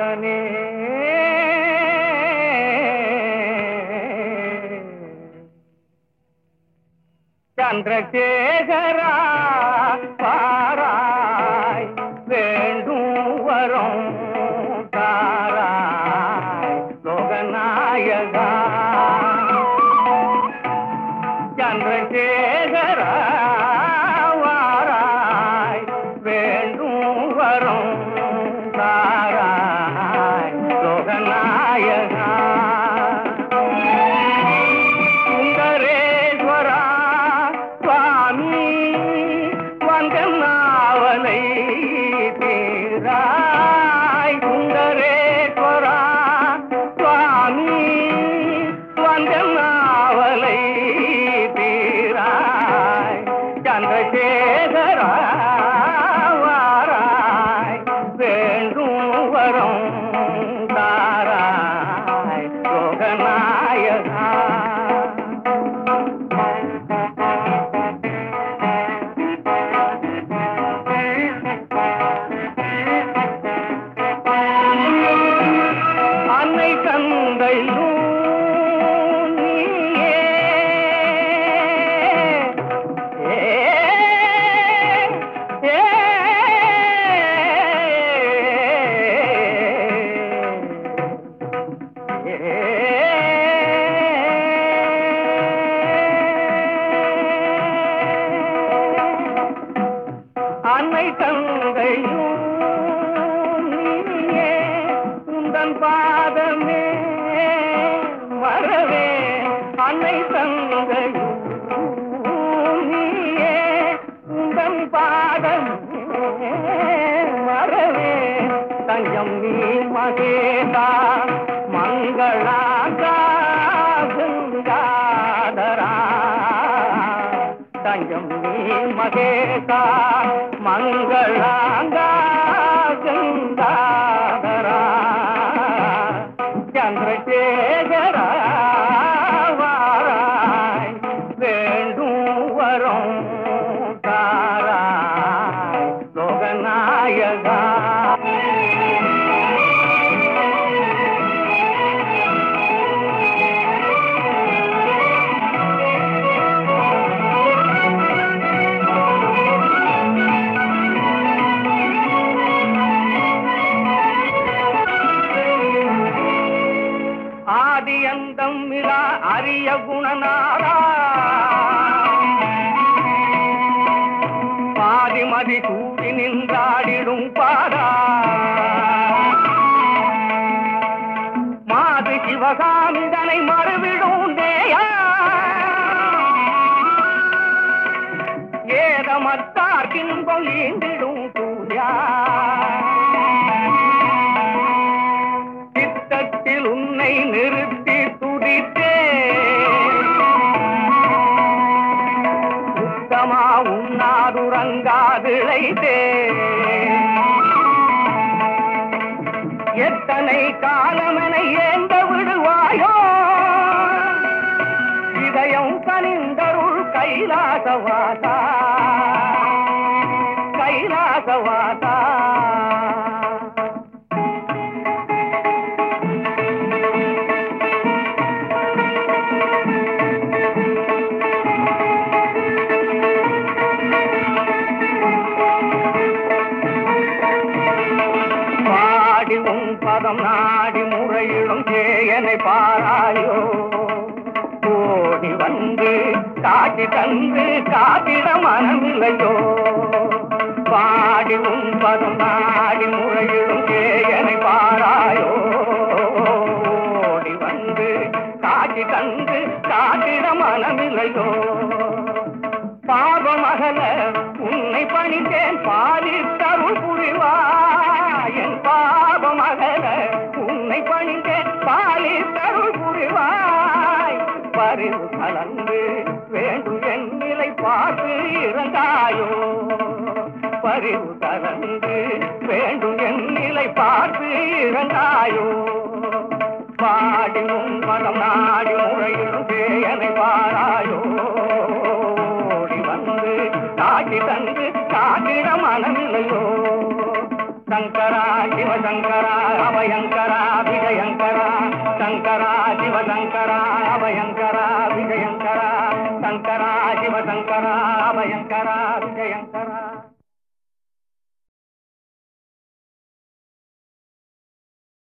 தேவனே சந்திரசேகரா பாராய் வேண்டும் வரும் தாராய் லோகநாயகா சந்திரசேகரா வாராய் வேண்டும் வரும் தாராய் லோகநாயகா சுந்தரேஸ்வரா சுவாமி வந்த நாவலை தீராய் சுந்தரேஸ்வரா சுவாமி வந்த நாவலை தீராய் சந்திரசேகரா வாராய் வேண்டும் வரும் தாராய் லோகநாயகா அன்னை தந்தையும் நீயே. ஏ, ஏ, அன்னை தந்தையும் நீயே உந்தன் பாதமே வரவே அன்னை தந்தையும் நீயே உந்தன் பாதமே வரவே தஞ்சம் நீ மகேதா மங்களாதா கங்காதரா தஞ்சம் நீ மகேதா மங்களாங்கா கங்காதரா சந்திரசேகரா வாராய் வேண்டும் வரும் தாராய் லோகநாயகா ஆதியந்தம் மிலா அரிய குணநாதா பாதிமதி சூடி நின்றாடிடும் பாடா மாது சிவகாமிதனை மறுவிடும் தேயா ஏதமத்தார் கின்பம் ஈந்திடும் சூர்யா சித்தத்தில் உன்னை நிறுத்தி துடித்தே சுத்தமா உண்ணாதுறங்காதிழைத்தே எத்தனை காலமென ஏந்த விடுவாயோ இதயம் கனிந்தருள் கைலாசவாசா கைலாசவாசா பாடி உன் பதம் நாடி முறையிடும் சேயனை பாராயோ ஓடி வந்து காட்சி தந்து காத்திட மனமில்லையோ பாடி உன் பதம் நாடி முறையிடும் சேயனை பாராயோ ஓடி வந்து காட்சி தந்து காத்திட மனமில்லையோ பாவமகல உன்னை பணித்தேன் பாலித்தருள் புரிவாய் என் பாவமகல உன்னை பணித்தேன் பாலித்தருள் புரிவாய் பரிவு கலந்து வேண்டும் என் நிலை பார்த்து இறந்தாயோ பரிவு கலந்து வேண்டும் என் நிலை பார்த்து இறந்தாயோ பாடி உன் மனம் நாடி முறையிடும் சேயனை பாராயோ ஓடி வந்து காட்சி தந்து காட்டிட மனமில்லையோ சங்கரா சிவசங்கரா அபயங்கரா விஜயங்கரா சங்கரா சிவசங்கரா அபயங்கரா விஜயங்கரா சங்கரா சிவசங்கரா அபயங்கரா விஜயங்கரா